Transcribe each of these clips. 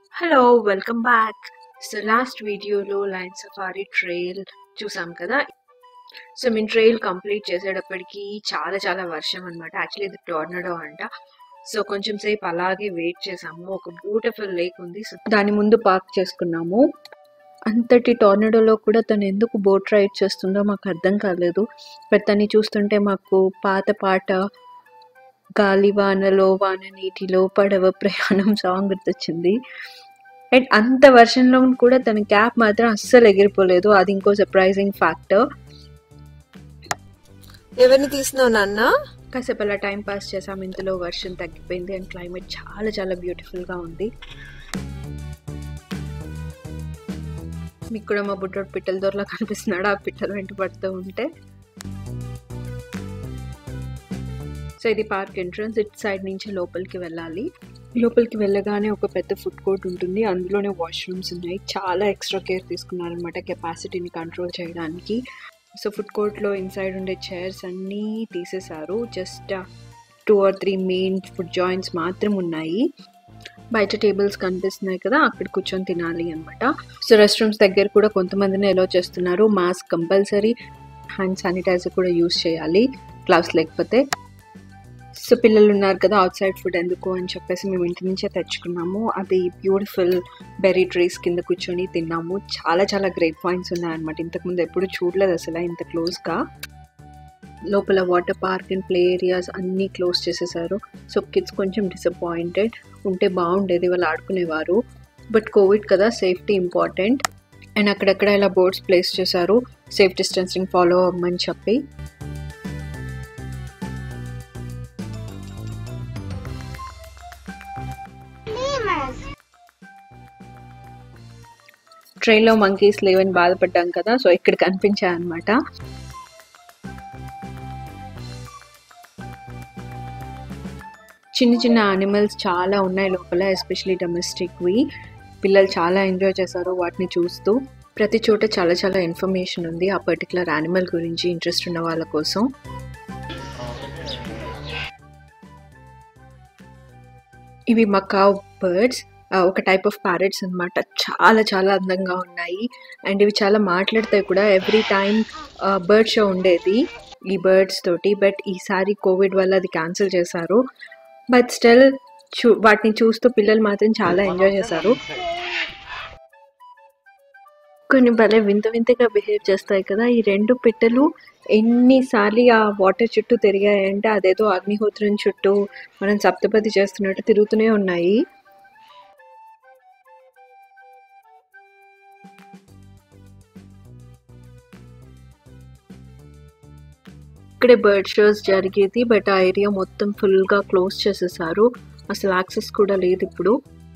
hello welcome back so last వీడియోలో lion safari trail చూసాం కదా సో మేము ట్రైల్ కంప్లీట్ చేసేటప్పటికి చాలా చాలా వర్షం అనమాట యాక్చువల్లీ ఇది టోర్నడో అంట సో కొంచెం సేపు అలాగే వెయిట్ చేసాము ఒక బ్యూటిఫుల్ లేక్ ఉంది సో దాని ముందు పార్క్ చేసుకున్నాము అంతటి టోర్నడోలో కూడా తను ఎందుకు బోట్ రైడ్ చేస్తుందో మాకు అర్థం కాలేదు బట్ తన్ని చూస్తుంటే మాకు పాత పాట గాలి వానలో వాన నీటిలో పడవ ప్రయాణం సాంగ్ గుర్తొచ్చింది అండ్ అంత వర్షంలో కూడా తన క్యాప్ మాత్రం అస్సలు ఎగిరిపోలేదు అది ఇంకో సర్ప్రైజింగ్ ఫ్యాక్టర్ ఎవరిని తీసినావు నాన్న కాసేపు అలా టైం పాస్ చేసాం ఇంతలో వర్షం తగ్గిపోయింది అండ్ క్లైమేట్ చాలా చాలా బ్యూటిఫుల్గా ఉంది మీకు కూడా మా బుడ్డోడు పిట్టల దొరలా కనిపిస్తున్నాడు ఆ పిట్టలు వెంట పడుతూ ఉంటే సో ఇది పార్క్ ఎంట్రన్స్ ఇట్ సైడ్ నుంచి లోపలికి వెళ్ళాలి లోపలికి వెళ్ళగానే ఒక పెద్ద ఫుడ్ కోర్ట్ ఉంటుంది అందులోనే వాష్రూమ్స్ ఉన్నాయి చాలా ఎక్స్ట్రా కేర్ తీసుకున్నారనమాట కెపాసిటీని కంట్రోల్ చేయడానికి సో ఫుడ్ కోర్ట్లో ఇన్సైడ్ ఉండే చైర్స్ అన్నీ తీసేశారు just two or three main food joints మాత్రం ఉన్నాయి బయట టేబుల్స్ కనిపిస్తున్నాయి కదా అక్కడ కూర్చొని తినాలి అనమాట సో రెస్ట్ రూమ్స్ దగ్గర కూడా కొంతమందిని ఎలో చేస్తున్నారు మాస్క్ కంపల్సరీ హ్యాండ్ శానిటైజర్ కూడా యూస్ చేయాలి గ్లవ్స్ లేకపోతే సో పిల్లలు ఉన్నారు కదా అవుట్ సైడ్ ఫుడ్ ఎందుకు అని చెప్పేసి మేము ఇంటి నుంచే తెచ్చుకున్నాము అది బ్యూటిఫుల్ బెర్రీ ట్రీస్ కింద కూర్చొని తిన్నాము చాలా చాలా గ్రేట్ పాయింట్స్ ఉన్నాయన్నమాట ఇంతకుముందు ఎప్పుడు చూడలేదు అసలు ఇంత క్లోజ్గా లోపల water park and play areas అన్నీ క్లోజ్ చేసేసారు సో కిడ్స్ కొంచెం డిసప్పాయింటెడ్ ఉంటే బాగుండేది వాళ్ళు ఆడుకునేవారు బట్ కోవిడ్ కదా సేఫ్టీ ఇంపార్టెంట్ అండ్ అక్కడక్కడ ఇలా బోర్డ్స్ ప్లేస్ చేశారు సేఫ్ డిస్టెన్సింగ్ ఫాలో అవ్వమని చెప్పి ట్రైన్లో మంకీస్ లేవని బాధపడ్డాం కదా సో ఇక్కడ కనిపించాయి అనమాట చిన్న చిన్న యానిమల్స్ చాలా ఉన్నాయి లోపల ఎస్పెషలీ డొమెస్టిక్వి పిల్లలు చాలా ఎంజాయ్ చేశారు వాటిని చూస్తూ ప్రతి చోట చాలా చాలా ఇన్ఫర్మేషన్ ఉంది ఆ పర్టికులర్ యానిమల్ గురించి ఇంట్రెస్ట్ ఉన్న వాళ్ళ కోసం ఇవి మకావ్ బర్డ్స్ ఒక టైప్ ఆఫ్ ప్యారెట్స్ అనమాట చాలా చాలా అందంగా ఉన్నాయి అండ్ ఇవి చాలా మాట్లాడతాయి కూడా ఎవ్రీ టైం బర్డ్ షో ఉండేది ఈ బర్డ్స్ తోటి బట్ ఈసారి కోవిడ్ వల్ల అది క్యాన్సిల్ చేశారు బట్ స్టిల్ చూ వాటిని చూస్తూ పిల్లలు మాత్రం చాలా ఎంజాయ్ చేశారు కొన్ని భలే వింత వింతగా బిహేవ్ చేస్తాయి కదా ఈ రెండు పిట్టలు ఎన్నిసార్లు ఆ వాటర్ చుట్టూ తిరిగాయంటే అదేదో అగ్నిహోత్రం చుట్టూ మనం సప్తపది చేస్తున్నట్టు తిరుగుతూనే ఉన్నాయి ఇక్కడే బర్డ్ షోస్ జరిగేది బట్ ఆ ఏరియా మొత్తం ఫుల్గా క్లోజ్ చేసేసారు అసలు యాక్సెస్ కూడా లేదు ఇప్పుడు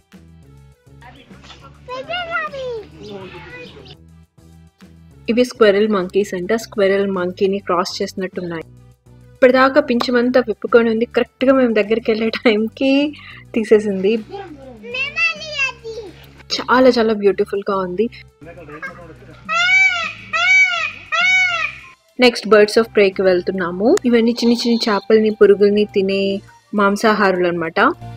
ఇవి స్క్వెరల్ మంకీస్ అంట స్క్వెరల్ మంకీని క్రాస్ చేసినట్టున్నాయి ఇప్పటిదాకా పింఛమంతా విప్పుకొని ఉంది కరెక్ట్గా మేము దగ్గరికి వెళ్ళే టైంకి తీసేసింది చాలా చాలా బ్యూటిఫుల్గా ఉంది నెక్స్ట్ బర్డ్స్ ఆఫ్ ప్రేకి వెళ్తున్నాము ఇవన్నీ చిన్న చిన్న చేపల్ని పురుగుల్ని తినే మాంసాహారులు అనమాట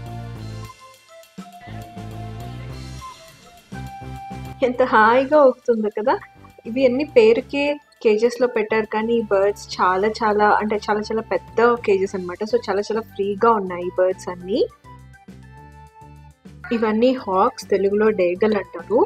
ఎంత హాయిగా అవుతుందో కదా ఇవి అన్ని పేరుకే కేజెస్ లో పెట్టారు కానీ ఈ బర్డ్స్ చాలా చాలా అంటే చాలా చాలా పెద్ద కేజెస్ అనమాట సో చాలా చాలా ఫ్రీగా ఉన్నాయి ఈ బర్డ్స్ అన్ని ఇవన్నీ హాక్స్ తెలుగులో డేగల్ అంటారు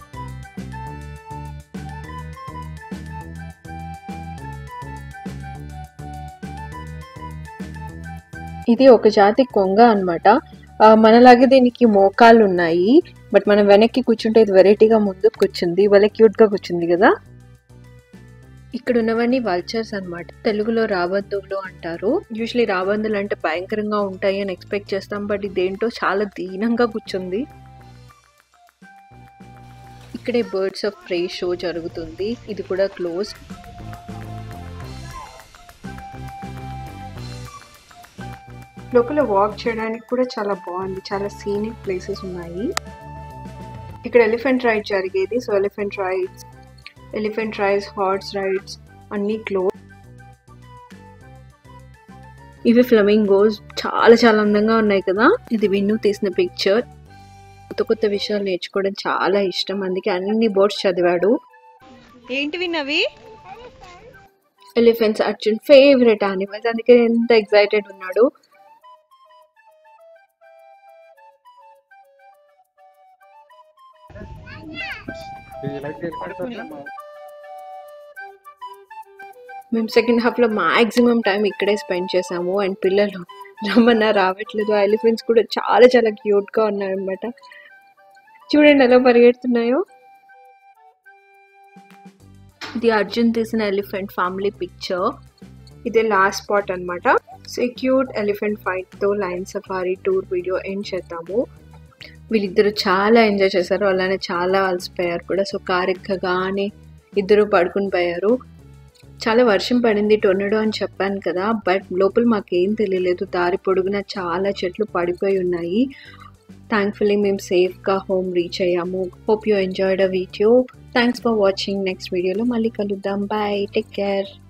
ఇది ఒక జాతి కొంగ అనమాట మనలాగే దీనికి మోకాళ్ళు ఉన్నాయి బట్ మనం వెనక్కి కూర్చుంటే ఇది వెరైటీగా ముందు కూర్చుంది వాళ్ళ క్యూట్ గా కూర్చుంది కదా ఇక్కడ ఉన్నవన్నీ వల్చర్స్ అనమాట తెలుగులో రాబందువులు అంటారు యూజువలీ రాబందులు అంటే భయంకరంగా ఉంటాయి అని ఎక్స్పెక్ట్ చేస్తాం బట్ ఇదేంటో చాలా దీనంగా కూర్చుంది ఇక్కడే బర్డ్స్ ఆఫ్ ప్రే షో జరుగుతుంది ఇది కూడా క్లోజ్ లోపల వాక్ చేయడానికి కూడా చాలా బాగుంది చాలా సీనిక్ ప్లేసెస్ ఉన్నాయి ఇక్కడ ఎలిఫెంట్ రైడ్ జరిగేది so elephant rides elephant rides horse rides అన్నీ క్లోజ్ ఇవి ఫ్లమింగోస్ చాలా చాలా అందంగా ఉన్నాయి కదా ఇది విన్ను తీసిన పిక్చర్ కొత్త కొత్త విషయాలు నేర్చుకోవడం చాలా ఇష్టం అందుకే అన్ని బోర్డ్స్ చదివాడు ఏంటివి నవి ఎలిఫెంట్స్ అర్జున్ ఫేవరెట్ యానిమల్స్ అందుకే ఎంత ఎక్సైటెడ్ ఉన్నాడు మేము సెకండ్ హాఫ్లో మాక్సిమం టైం ఇక్కడే స్పెండ్ చేసాము అండ్ పిల్లలు రమ్మన్నా రావట్లేదు ఆ ఎలిఫెంట్స్ కూడా చాలా చాలా క్యూట్గా ఉన్నాయన్నమాట చూడండి ఎలా పరిగెడుతున్నాయో ఇది అర్జున్ తీసిన ఎలిఫెంట్ ఫ్యామిలీ పిక్చర్ ఇదే లాస్ట్ స్పాట్ అనమాట సో ఈ క్యూట్ ఎలిఫెంట్ ఫైట్తో lion safari tour video end చేద్దాము వీళ్ళిద్దరు చాలా ఎంజాయ్ చేశారు అలానే చాలా అలసిపోయారు కూడా సో కార్ ఎక్కగానే ఇద్దరు పడుకుని పోయారు చాలా వర్షం పడింది టొర్నడో అని చెప్పాను కదా బట్ లోపల మాకేం తెలియలేదు దారి పొడుగున చాలా చెట్లు పడిపోయి ఉన్నాయి థ్యాంక్ఫుల్లీ మేము సేఫ్గా హోమ్ రీచ్ అయ్యాము hope you enjoyed a video thanks for watching next వీడియోలో మళ్ళీ కలుద్దాం బాయ్ టేక్ కేర్